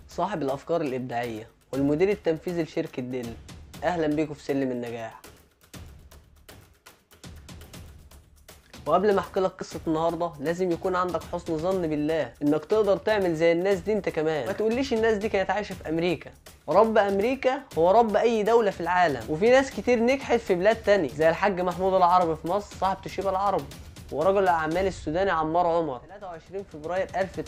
صاحب الأفكار الإبداعية والمدير التنفيذي لشركة ديل أهلا بيكم في سلم النجاح وقبل ما احكي لك قصه النهارده لازم يكون عندك حسن ظن بالله انك تقدر تعمل زي الناس دي انت كمان ما تقوليش الناس دي كانت عايشه في امريكا رب امريكا هو رب اي دوله في العالم وفي ناس كتير نجحت في بلاد تانية زي الحاج محمود العربي في مصر صاحب توشيبا العربي ورجل الاعمال السوداني عمار عمر 23 فبراير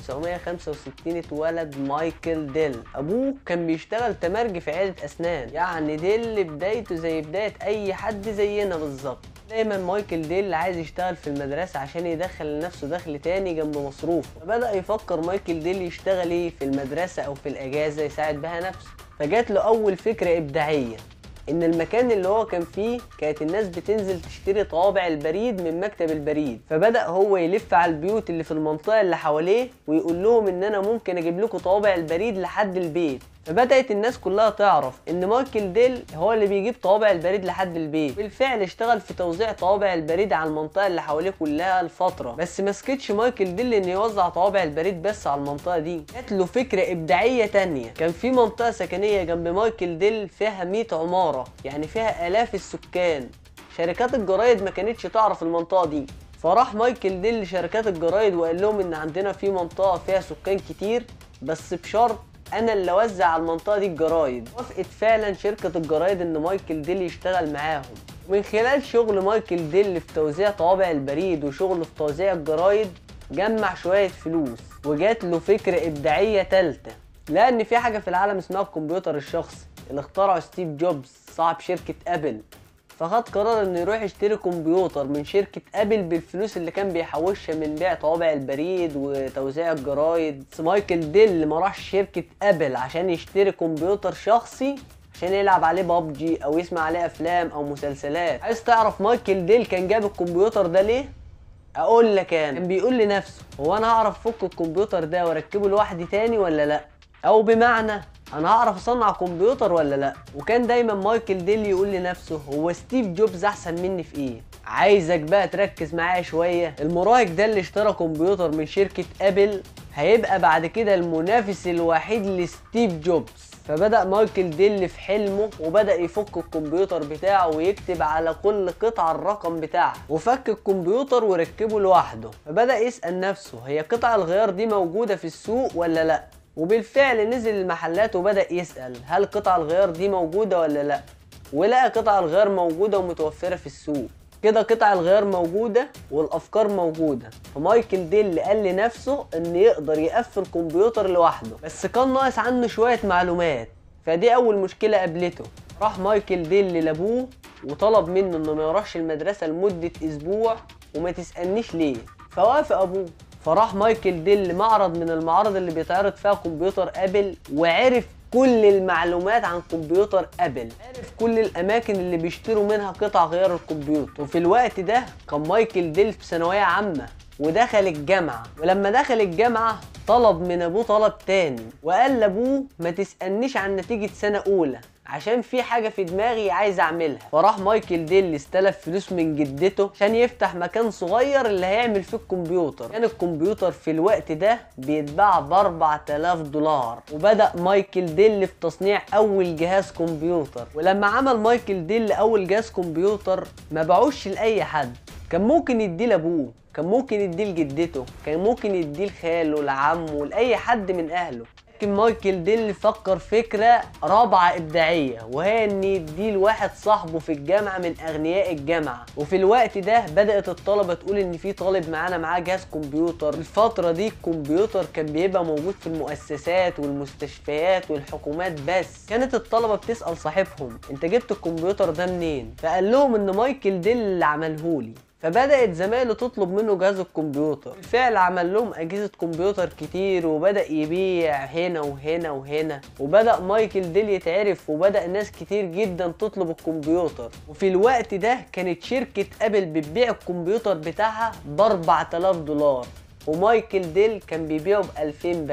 1965 اتولد مايكل ديل ابوه كان بيشتغل تمرجي في عياده اسنان يعني ديل بدايته زي بدايه اي حد زينا بالظبط دايما مايكل ديل عايز يشتغل في المدرسة عشان يدخل لنفسه دخل تاني جنب مصروفه فبدأ يفكر مايكل ديل يشتغل ايه في المدرسة او في الاجازة يساعد بها نفسه فجات له اول فكرة ابداعية ان المكان اللي هو كان فيه كانت الناس بتنزل تشتري طوابع البريد من مكتب البريد فبدا هو يلف على البيوت اللي في المنطقه اللي حواليه ويقول لهم ان انا ممكن اجيب لكم طوابع البريد لحد البيت فبدات الناس كلها تعرف ان مايكل ديل هو اللي بيجيب طوابع البريد لحد البيت بالفعل اشتغل في توزيع طوابع البريد على المنطقه اللي حواليه كلها لفتره بس ما سكتش مايكل ديل انه يوزع طوابع البريد بس على المنطقه دي جات له فكره ابداعيه تانية كان في منطقه سكنيه جنب مايكل ديل فيها 100 عماره يعني فيها الاف السكان شركات الجرايد ما كانتش تعرف المنطقه دي فراح مايكل ديل لشركات الجرايد وقال لهم ان عندنا في منطقه فيها سكان كتير بس بشرط انا اللي اوزع على المنطقه دي الجرايد وافقت فعلا شركه الجرايد ان مايكل ديل يشتغل معاهم من خلال شغل مايكل ديل في توزيع طوابع البريد وشغله في توزيع الجرايد جمع شويه فلوس وجات له فكره ابداعيه تالته لان في حاجه في العالم اسمها الكمبيوتر الشخصي اللي اخترعه ستيف جوبز صاحب شركه ابل فخد قرار انه يروح يشتري كمبيوتر من شركة ابل بالفلوس اللي كان بيحوشها من بيع طوابع البريد وتوزيع الجرايد بس مايكل ديل ما راحش شركة ابل عشان يشتري كمبيوتر شخصي عشان يلعب عليه بابجي او يسمع عليه افلام او مسلسلات عايز تعرف مايكل ديل كان جاب الكمبيوتر ده ليه اقول لك انا كان بيقول لنفسه هو انا هعرف افك الكمبيوتر ده واركبه لوحدي تاني ولا لا او بمعنى انا هعرف اصنع كمبيوتر ولا لا وكان دايما مايكل ديل يقول لنفسه هو ستيف جوبز احسن مني في ايه عايزك بقى تركز معايا شويه المراهق ده اللي اشترى كمبيوتر من شركه ابل هيبقى بعد كده المنافس الوحيد لستيف جوبز فبدأ مايكل ديل في حلمه وبدأ يفك الكمبيوتر بتاعه ويكتب على كل قطعة الرقم بتاعها وفك الكمبيوتر وركبه لوحده فبدأ يسأل نفسه هي قطع الغيار دي موجودة في السوق ولا لأ وبالفعل نزل المحلات وبدأ يسأل هل قطع الغيار دي موجودة ولا لأ ولقى قطع الغيار موجودة ومتوفرة في السوق كده قطع الغيار موجودة والأفكار موجودة فمايكل ديل قال لنفسه إن يقدر يقفل كمبيوتر لوحده بس كان ناقص عنه شوية معلومات فدي أول مشكلة قابلته راح مايكل ديل لأبوه وطلب منه إنه ما يروحش المدرسة لمدة أسبوع وما تسألنيش ليه فوافق أبوه فراح مايكل ديل لمعرض من المعارض اللي بيتعرض فيها كمبيوتر ابل وعرف كل المعلومات عن كمبيوتر ابل عرف كل الاماكن اللي بيشتروا منها قطع غيار الكمبيوتر وفي الوقت ده كان مايكل ديل في ثانويه عامه ودخل الجامعه ولما دخل الجامعه طلب من ابوه طلب تاني وقال لابوه ما تسالنيش عن نتيجه سنه اولى عشان في حاجه في دماغي عايز اعملها فراح مايكل ديل استلف فلوس من جدته عشان يفتح مكان صغير اللي هيعمل فيه الكمبيوتر كان الكمبيوتر في الوقت ده بيتباع ب 4000 دولار وبدا مايكل ديل في تصنيع اول جهاز كمبيوتر ولما عمل مايكل ديل اول جهاز كمبيوتر ما باعوش لاي حد كان ممكن يديه لابوه كان ممكن يديه لجدته كان ممكن يديه لخاله لعمه لاي حد من اهله لكن مايكل ديل فكر فكرة رابعة إبداعية وهي إن يديه لواحد صاحبه في الجامعة من أغنياء الجامعة وفي الوقت ده بدأت الطلبة تقول إن في طالب معانا معاه جهاز كمبيوتر الفترة دي الكمبيوتر كان بيبقى موجود في المؤسسات والمستشفيات والحكومات بس كانت الطلبة بتسأل صاحبهم أنت جبت الكمبيوتر ده منين؟ فقال لهم إن مايكل ديل اللي عملهولي فبدأت زمايله تطلب منه جهاز الكمبيوتر بالفعل عمل لهم أجهزة كمبيوتر كتير وبدأ يبيع هنا وهنا وهنا وبدأ مايكل ديل يتعرف وبدأ ناس كتير جدا تطلب الكمبيوتر وفي الوقت ده كانت شركة أبل بتبيع الكمبيوتر بتاعها ب 4000 دولار ومايكل ديل كان بيبيعه ب 2000 بس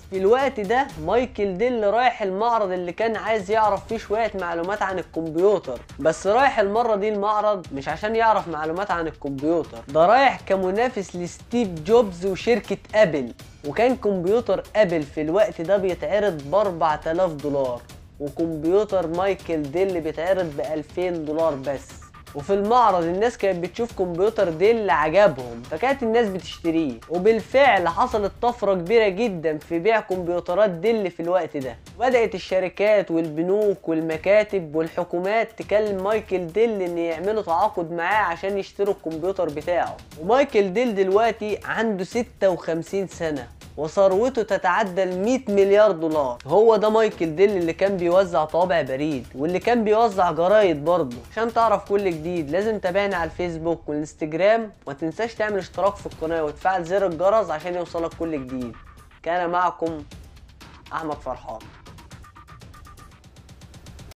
في الوقت ده مايكل ديل رايح المعرض اللي كان عايز يعرف فيه شوية معلومات عن الكمبيوتر بس رايح المرة دي المعرض مش عشان يعرف معلومات عن الكمبيوتر ده رايح كمنافس لستيف جوبز وشركة ابل وكان كمبيوتر ابل في الوقت ده بيتعرض ب 4000 دولار وكمبيوتر مايكل ديل بيتعرض ب 2000 دولار بس وفي المعرض الناس كانت بتشوف كمبيوتر ديل عجبهم فكانت الناس بتشتريه وبالفعل حصلت طفرة كبيرة جدا في بيع كمبيوترات ديل في الوقت ده بدأت الشركات والبنوك والمكاتب والحكومات تكلم مايكل ديل ان يعملوا تعاقد معاه عشان يشتروا الكمبيوتر بتاعه ومايكل ديل دلوقتي عنده 56 سنة وثروته تتعدى ال 100 مليار دولار هو ده مايكل ديل اللي كان بيوزع طوابع بريد واللي كان بيوزع جرايد برضه عشان تعرف كل جديد لازم تابعنا على الفيسبوك والانستجرام وما تنساش تعمل اشتراك في القناه وتفعل زر الجرس عشان يوصلك كل جديد كان معكم احمد فرحان